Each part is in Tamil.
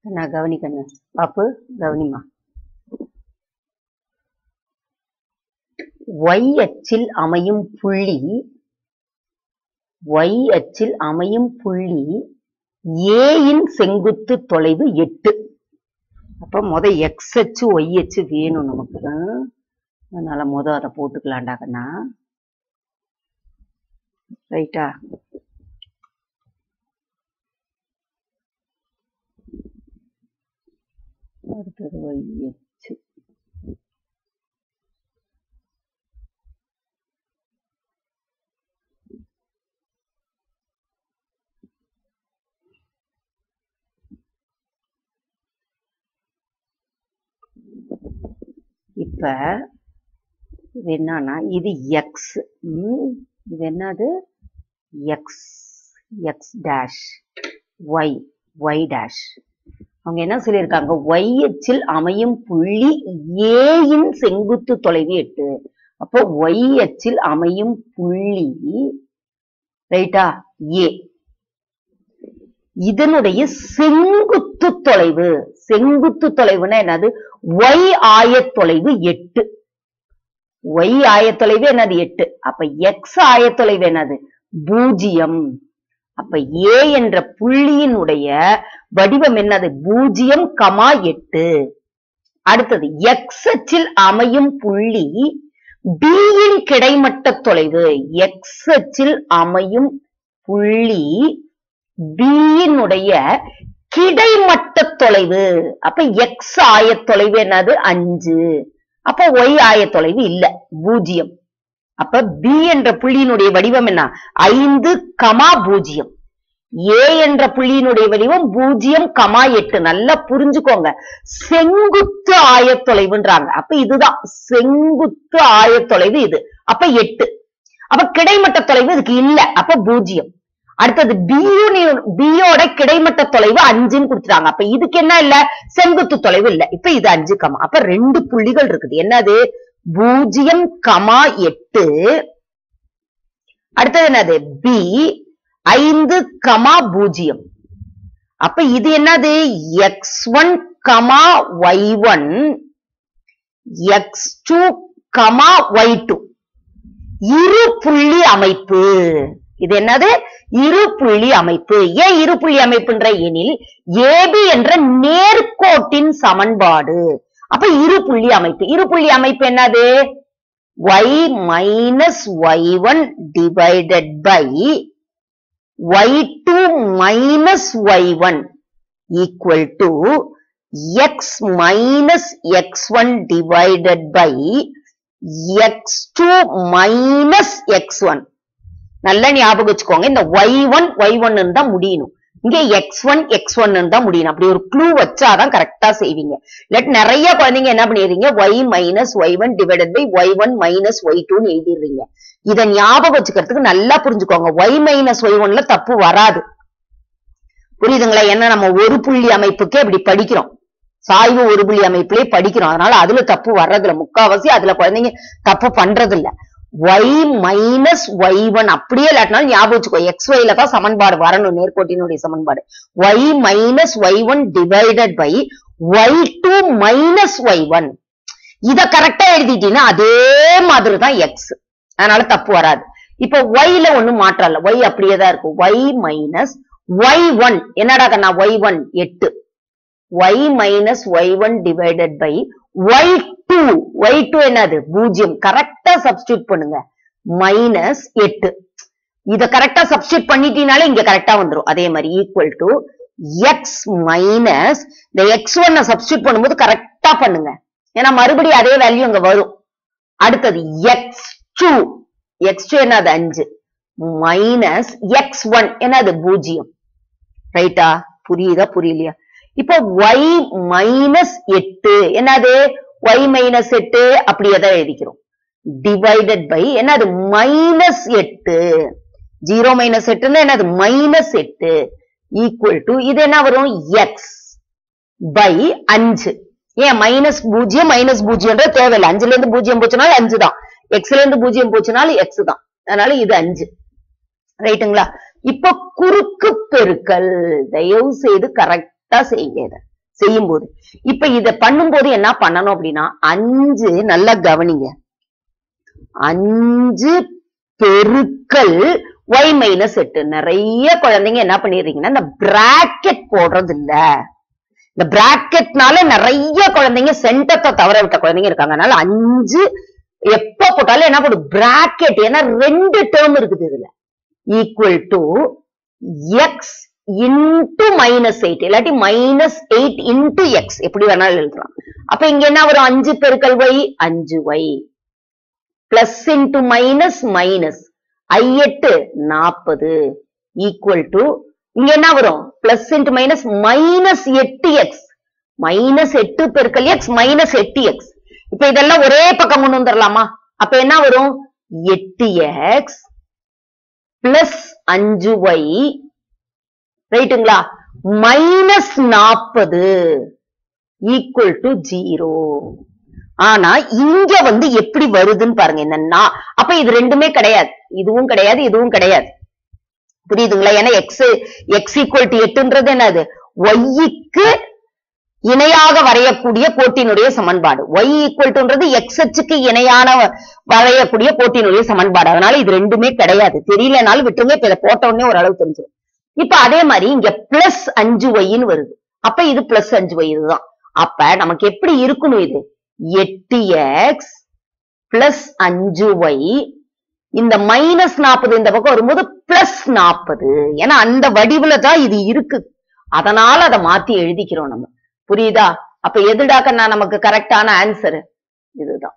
நான் கவனிக்கணும் பாப்பு கவனிமா y அச்சில் அமையும் புள்ளி y அச்சில் அமையும் புள்ளி A இன் செங்குத்து தொலைவு எட்டு அப்ப முத x அச்சு y அச்சு வேணும் நமக்கு ஆ? அதனால முத அதை போட்டுக்கலாம்டா கண்ணா ரைட்டா அடுத்தது y அச்சு இப்ப இது என்னன்னா இது எக்ஸ் இது என்னது X X dash Y Y dash அவங்க என்ன சொல்லியிருக்காங்க ஒய் அச்சில் அமையும் புள்ளி ஏயின் செங்குத்து தொலைவு எட்டு அப்போ ஒய் அச்சில் அமையும் புள்ளி ரைட்டா ஏ இதனுடைய செங்குத்து தொலைவு செங்குத்து தொலைவுன்னா என்னது ஒய் ஆயத்தொலைவு எட்டு ஒய் ஆயத்தொலைவு என்னது எட்டு அப்ப எக்ஸ் ஆயத்தொலைவு என்னது பூஜ்ஜியம் அப்ப ஏ என்ற புள்ளியினுடைய வடிவம் என்னது பூஜ்ஜியம் கமா எட்டு அடுத்தது எக்ஸ் அச்சில் அமையும் புள்ளி B யின் கிடைமட்ட தொலைவு எக்ஸ் அச்சில் அமையும் புள்ளி B யினுடைய கிடைமட்ட தொலைவு அப்ப எக்ஸ் ஆயத்தொலைவு என்னது அஞ்சு அப்ப ஒய் ஆயத்தொலைவு இல்ல பூஜ்ஜியம் அப்ப பி என்ற புள்ளியினுடைய வடிவம் என்ன ஐந்து கமா பூஜ்ஜியம் ஏ என்ற புள்ளியினுடைய வடிவம் பூஜ்ஜியம் கமா எட்டு நல்லா புரிஞ்சுக்கோங்க செங்குத்து ஆயத்தொலைவுன்றாங்க அப்ப இதுதான் செங்குத்து ஆயத்தொலைவு இது அப்ப எட்டு அப்ப கிடைமட்ட தொலைவு இதுக்கு இல்ல அப்ப பூஜ்ஜியம் அடுத்தது பியோட கிடைமட்ட தொலைவு அஞ்சுன்னு கொடுத்துட்டாங்க அப்ப இதுக்கு என்ன இல்ல செங்குத்து தொலைவு இல்ல இப்ப இது அஞ்சு கமா அப்ப ரெண்டு புள்ளிகள் இருக்குது என்னது பூஜ்ஜியம் கமா எட்டு அடுத்தது என்னது பி ஐந்து கமா பூஜ்ஜியம் அப்ப இது என்னது X one comma Y one X two comma Y two இரு புள்ளி அமைப்பு இது என்னது இரு புள்ளி அமைப்பு ஏன் இரு புள்ளி அமைப்புன்ற எனில் ஏபி என்ற நேர்கோட்டின் சமன்பாடு அப்ப இரு புள்ளி அமைப்பு இரு புள்ளி அமைப்பு என்னது y minus y1 divided by y2 minus y1 equal to x minus x1 divided by x2 minus x1 நல்லா ஞாபகம் வச்சுக்கோங்க இந்த y1 y1 தான் முடியணும் இங்க x1 x1 தான் முடியணும் அப்படி ஒரு க்ளூ வச்சாதான் கரெக்டா செய்வீங்க இல்லாட்டி நிறைய குழந்தைங்க என்ன பண்ணிடுறீங்க y minus Y one divided by Y one minus Y டூன்னு எழுதிடுறீங்க இதை ஞாபகம் வச்சுக்கிறதுக்கு நல்லா புரிஞ்சுக்கோங்க y மைனஸ் ஒய் ஒன்ல தப்பு வராது புரியுதுங்களா ஏன்னா நம்ம ஒரு புள்ளி அமைப்புக்கே இப்படி படிக்கிறோம் சாய்வு ஒரு புள்ளி அமைப்பிலே படிக்கிறோம் அதனால அதுல தப்பு வர்றதில்ல முக்காவாசி அதுல குழந்தைங்க தப்பு பண்றது இல்ல y மைனஸ் ஒய் ஒன் அப்படியே இல்லாட்டினாலும் ஞாபகம் வச்சுக்கோ எக்ஸ் ஒய்ல தான் சமன்பாடு வரணும் நேர்கோட்டினுடைய சமன்பாடு y minus Y one divided by Y two minus Y one இத கரெக்டா எழுதிட்டீங்கன்னா அதே மாதிரி தான் எக்ஸ் அதனால தப்பு வராது இப்ப ஒய்ல ஒண்ணும் மாற்றம் இல்ல ஒய் அப்படியே தான் இருக்கும் ஒய் மைனஸ் ஒய் ஒன் என்னடா கண்ணா ஒய் ஒன் எட்டு Y minus Y one divided by Y two Y two என்னது பூஜ்ஜியம் கரெக்டா சப்ஸ்டியூட் பண்ணுங்க மைனஸ் எட்டு இத கரெக்டா சப்ஸ்டியூட் பண்ணிட்டீனாலே இங்க கரெக்டா வந்துரும் அதே மாதிரி ஈக்குவல் டு எக்ஸ் மைனஸ் இந்த எக்ஸ் ஒன்ன சப்ஸ்டியூட் பண்ணும்போது கரெக்டா பண்ணுங்க ஏன்னா மறுபடியும் அதே வேல்யூ அங்க வரும் அடுத்தது எக்ஸ் டூ எக்ஸ் டூ என்னது அஞ்சு மைனஸ் எக்ஸ் ஒன் என்னது பூஜ்ஜியம் ரைட்டா புரியுதா புரியலையா இப்போ ஒய் மைனஸ் எட்டு என்னது ஒய் மைனஸ் எட்டு அப்படியே தான் எழுதிக்கிறோம் டிவைடட் பை என்னது மைனஸ் எட்டு ஜீரோ மைனஸ் எட்டுன்னா என்னது மைனஸ் எட்டு ஈக்குவல் டு இது என்ன வரும் எக்ஸ் பை அஞ்சு ஏன் மைனஸ் பூஜ்ஜியம் மைனஸ் பூஜ்ஜியம்ன்ற தேவையில்லை அஞ்சுல இருந்து பூஜ்ஜியம் போச்சுனாலும் அஞ்சு தான் எக்ஸ்ல இருந்து பூஜ்ஜியம் போச்சுனாலும் எக்ஸ் தான் அதனால இது அஞ்சு ரைட்டுங்களா இப்ப குறுக்கு பெருக்கல் தயவு செய்து கரெக்டா செய்யுங்க இத செய்யும்போது இப்ப இத பண்ணும்போது என்ன பண்ணணும் அப்படின்னா அஞ்சு நல்லா கவனிங்க அஞ்சு பெருக்கல் ஒய் மைனஸ் எட்டு நிறைய குழந்தைங்க என்ன பண்ணிடுறீங்கன்னா இந்த பிராக்கெட் போடுறது இல்ல இந்த பிராக்கெட்னால நிறைய குழந்தைங்க சென்டத்தை தவற விட்ட குழந்தைங்க இருக்காங்க அதனால அஞ்சு எப்ப போட்டாலும் என்ன போடும் பிராக்கெட் ஏன்னா ரெண்டு டேர்ம் இருக்குது இதுல equal to X into minus eight இல்லாட்டி மைனஸ் எயிட் இன்டு எக்ஸ் எப்படி வேணாலும் எழுதலாம் அப்ப இங்க என்ன வரும் அஞ்சு பெருக்கல் ஒய் அஞ்சு y plus into minus minus ஐ எட்டு நாற்பது ஈக்குவல் டு இங்க என்ன வரும் பிளஸ் இன்டு மைனஸ் மைனஸ் எட்டு எக்ஸ் மைனஸ் எட்டு பெருக்கல் எக்ஸ் மைனஸ் எட்டு எக்ஸ் இப்ப இதெல்லாம் ஒரே பக்கம் கொண்டு வந்துடலாமா அப்ப என்ன வரும் எட்டு எக்ஸ் பிளஸ் அஞ்சு ஒய் ரைட்டுங்களா மைனஸ் நாற்பது ஈக்குவல் டு ஜீரோ ஆனா இங்க வந்து எப்படி வருதுன்னு பாருங்க இந்த நா அப்ப இது ரெண்டுமே கிடையாது இதுவும் கிடையாது இதுவும் கிடையாது புரியுதுங்களா ஏன்னா எக்ஸ் எக்ஸ் ஈக்குவல் டு எட்டுன்றது என்னது ஒய்க்கு இணையாக வரையக்கூடிய கோட்டினுடைய சமன்பாடு ஒய் ஈக்குவல் டுன்றது எக்ஸ் அச்சுக்கு இணையான வரையக்கூடிய கோட்டினுடைய சமன்பாடு அதனால இது ரெண்டுமே கிடையாது தெரியலனாலும் விட்டுருங்க இப்ப இதை போட்ட உடனே ஓரளவு தெரிஞ்சிடும் இப்ப அதே மாதிரி இங்க பிளஸ் அஞ்சு ஒய்ன்னு வருது அப்ப இது பிளஸ் அஞ்சு ஒய் இதுதான் அப்ப நமக்கு எப்படி இருக்கணும் இது எட்டு எக்ஸ் பிளஸ் அஞ்சு ஒய் இந்த மைனஸ் நாற்பது இந்த பக்கம் வரும்போது பிளஸ் நாற்பது ஏன்னா அந்த வடிவுல தான் இது இருக்கு அதனால அதை மாத்தி எழுதிக்கிறோம் நம்ம புரியுதா அப்ப எதுடாக்கண்ணா நமக்கு கரெக்டான ஆன்சர் இதுதான்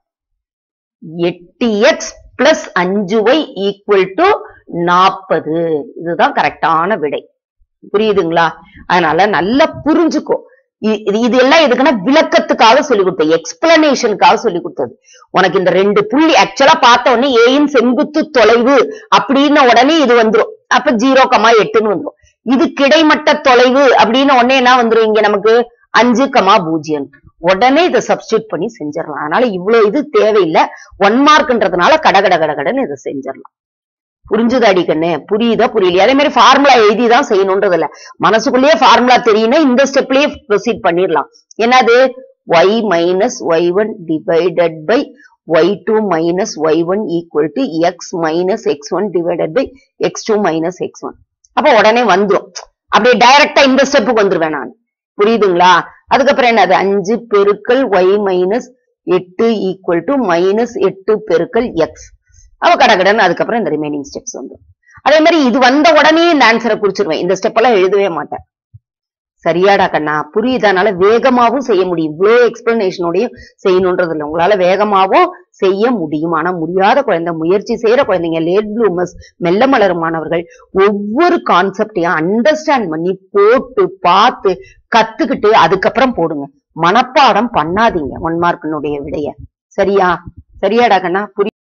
எட்டு எக்ஸ் பிளஸ் அஞ்சு ஒய் ஈக்குவல் டு நாற்பது இதுதான் கரெக்டான விடை புரியுதுங்களா அதனால நல்லா புரிஞ்சுக்கோ இ- இது இது எல்லாம் எதுக்குன்னா விளக்கத்துக்காக சொல்லி கொடுத்தது எக்ஸ்பிளனேஷனுக்காக சொல்லி கொடுத்தது உனக்கு இந்த ரெண்டு புள்ளி ஆக்சுவலா பார்த்த உடனே ஏயின் செங்குத்து தொலைவு அப்படின்ன உடனே இது வந்துரும் அப்ப ஜீரோ கமா எட்டுன்னு வந்துரும் இது கிடைமட்ட தொலைவு அப்படின்னு உடனே என்ன வந்துரும் இங்க நமக்கு அஞ்சு கமா பூஜ்ஜியம் உடனே இதை சப்ஸ்டியூட் பண்ணி செஞ்சிடலாம் அதனால இவ்வளவு இது தேவையில்லை ஒன் மார்க்ன்றதுனால கட கட கட கடன்னு இதை செஞ்சிடலாம் புரிஞ்சுதாடி கண்ணு புரியுதா புரியலையா அதே மாதிரி ஃபார்முலா எழுதி தான் செய்யணும்ன்றது இல்ல மனசுக்குள்ளேயே ஃபார்முலா தெரியும்னா இந்த ஸ்டெப்லயே ப்ரொசீட் பண்ணிடலாம் என்னது y minus Y one divided by Y two minus Y one equal to X minus x one divided by x two minus x one அப்ப உடனே வந்துரும் அப்படியே டைரக்டா இந்த ஸ்டெப்புக்கு வந்துருவேன் நான் புரியுதுங்களா அதுக்கப்புறம் என்னது அஞ்சு பெருக்கல் ஒய் மைனஸ் எட்டு ஈக்குவல் டு மைனஸ் எட்டு பெருக்கல் எக்ஸ் அவ கடகடன்னு அதுக்கப்புறம் இந்த ரிமைனிங் ஸ்டெப்ஸ் வந்து அதே மாதிரி இது வந்த உடனே இந்த ஆன்சரை குறிச்சிருவேன் இந்த ஸ்டெப் எல்லாம் எழுதவே மாட்டேன் சரியாடா கண்ணா புரியுதானால வேகமாவும் செய்ய முடியும் இவ்வளோ எக்ஸ்பிளனேஷனோடையும் செய்யணுன்றது இல்லை உங்களால வேகமாவும் செய்ய முடியும் ஆனா முடியாத குழந்தை முயற்சி செய்யற குழந்தைங்க லேட் ப்ளூமர்ஸ் மெல்ல மலரும் மாணவர்கள் ஒவ்வொரு கான்செப்டையும் அண்டர்ஸ்டாண்ட் பண்ணி போட்டு பார்த்து கத்துக்கிட்டு அதுக்கப்புறம் போடுங்க மனப்பாடம் பண்ணாதீங்க ஒன் மார்க்கினுடைய விடைய சரியா சரியாடா கண்ணா புரி